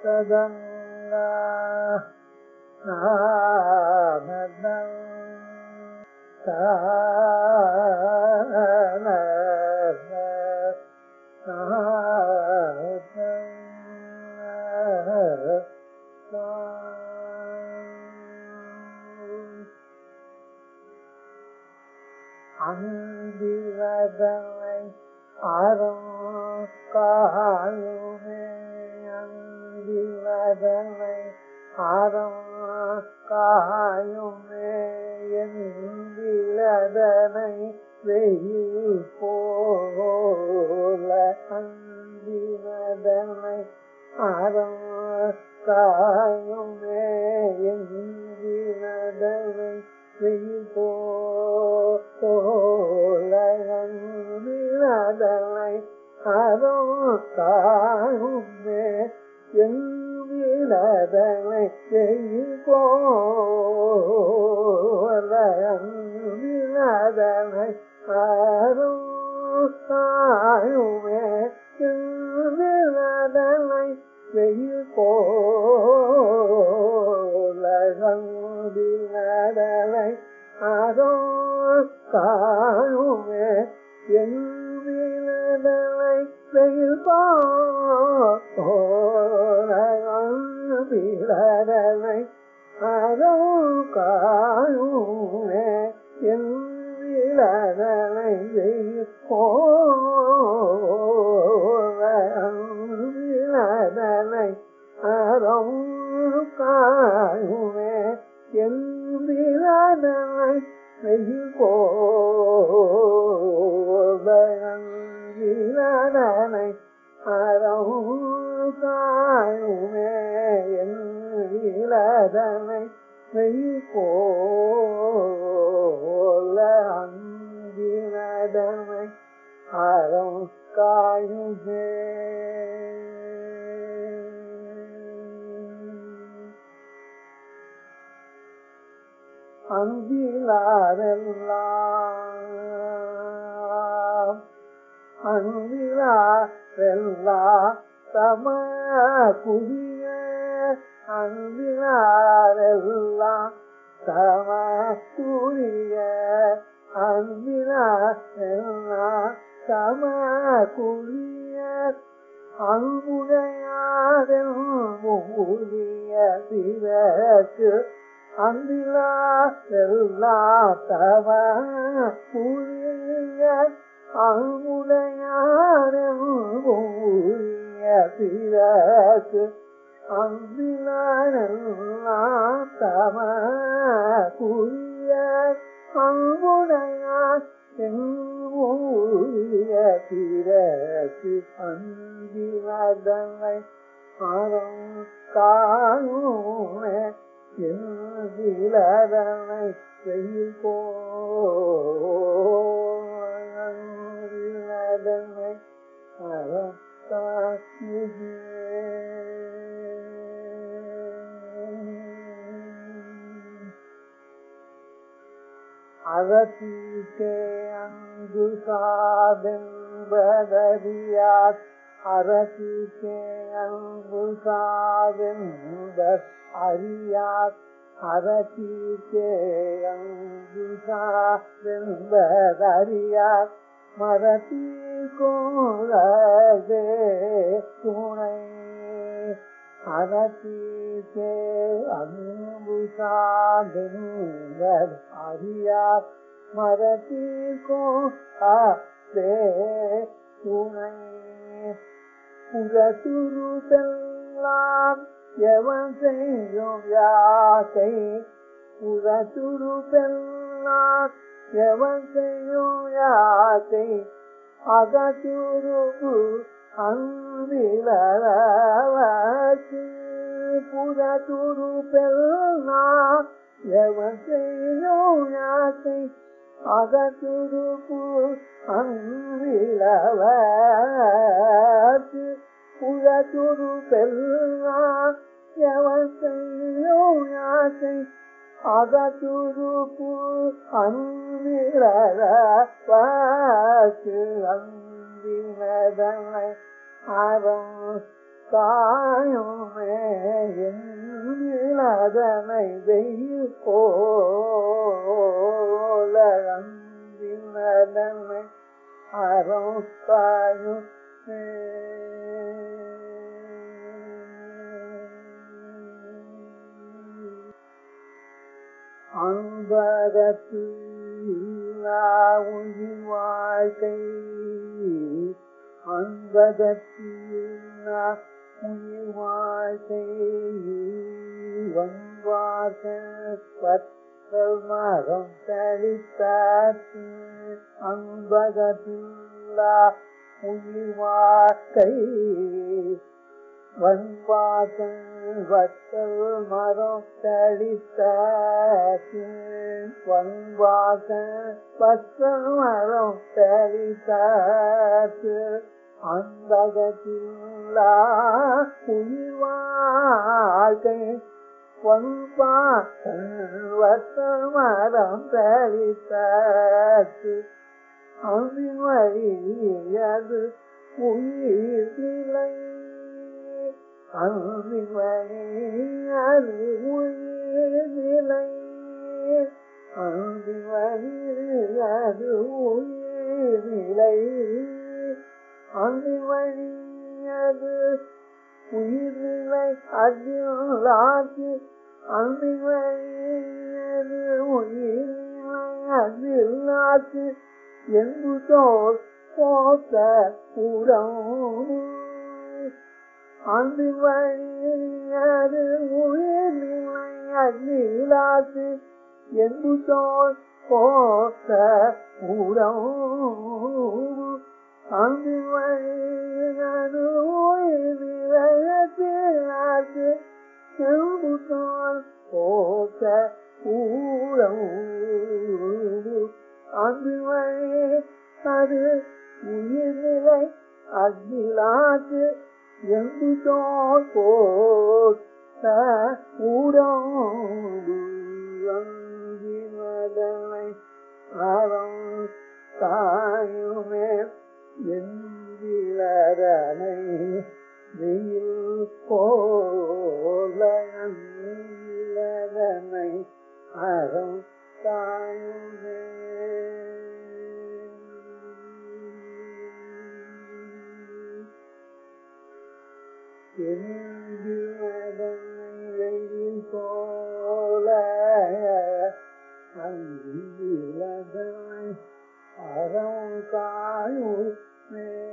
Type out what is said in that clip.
ததங்கா நாமதம் அந்திவதனை அறம் காயுமே அந்திவதனை அறம் காயுமே எந்திலதனை வெயில் போல அந்திவதனை அறம் காயுமே எந்திலதனை வெயில் போல அந்திலதனை அறம் காயுமே எங்கிலதனை வெயில் போல அந்திலதனை அறம் காயுமே எங்கிலதனை வெயில் போல அந்திலதனை அறம் காயுமே எங்கிலதனை வெயில் போலதனை அறம் காயுமே எங்கிலதனை வெயில் போலதனை அறம் காயுமே எங்கிலதனை வெயில் போலதனை அறம் காயுமே எங்கிலதனை வெயில் போல அங்கிலதனை அறம் காயுமே அங்கிலாரெல்லாம் அன்பிலாரெல்லா சம குடிய அன்பிலாரெல்லா சம குடிய அன்பிலாரெல்லா சம குடிய அன்புடையாதல் மூலிய பிறகு அன்பிலா எல்லா தவ புரிய அங்குடையாரூரிய பிறகு அன்பிலா தவ புரிய அங்குடையார் எங்கூரிய பிறகு அன்பிலதனை அறம் காணுமே எந்திலதனை வெயில் போதனை அறம் காக்குமே அறத்தீக்கே அங்கு சாதென்பதறியார் அறத்தீக்கே அங்கு சாதென்பர் அறியார் அறத்தீக்கே அங்கு சாதென்பதறியார் மரத்தீர்கோழே துணை அறத்தீர்க்கே அன்பு சாதென்பர் அறியார் மரத்தீர்கோ அதே துணை புறத்துரு செல்லாம் எவன் செய்யும் யாக்கை புறத்துரு செல்லாம் எவன் செய்யும் யாக்கை அகத்துருப்பு அன்பிலவச்சு புறத்துரு பெல்லாம் எவன் செய்யும் யாக்கை அகத்துருப்பு அன்பிலவச்சு புறத்துரு பெல்லாம் எவன் செய்யும் யாக்கை அகத்துருப்பு அன்பிலவச்சு அன்பினதனை அறம் தாயுமே அதனை வெயில் போல அன்பின் அதனை அறம் தாயும் அன்பகத்தில் உயிர் வாழ்க்கை அன்பகத்தில் உயிர் வாழ்க்கை வன்வார்க பற்றல் மரம் தளித்தாற்று அன்பகத்தில் உயிர் வாழ்க்கை வன்பாசல் வத்தல் மரம் தளித்தாற்று வன்பாச பத்தல் மரம் தளித்தாற்று அந்தகத்தில்லா உயிர் வாழ்க்கை வன்பாசல் வத்தல் மரம் தளித்தாற்று அன்பின் வழியது உயிர் நிலை அன்பின் வழியது உயிர் நிலை அன்பின் வழியது உயிர் நிலை அன்பின் வழியது உயிர் நிலை அதிலாக்கு அன்பின் வழியது உயிர் நிலை அதிலாக்கு என்று தோல் போத்த உடம் அன்பின் வழியது உயிர் நிலை அதிலாக்கு என்று தோல் போத்த உடம் அன்பின் வழியது உயிர் நிலை அதிலாக்கு என்று தோல் போத்த உடம் அன்பு வழி அது உயிர்நிலை அகிலாது எங்கு போட்ட ஊடோடு அங்கி மதனை அறம் தாயுமே எந்திலரனை வெயில் போல அங்கிலரனை அறம் தாயுமே வெயில் போல அங்கிலதனை அறம் தாயுமே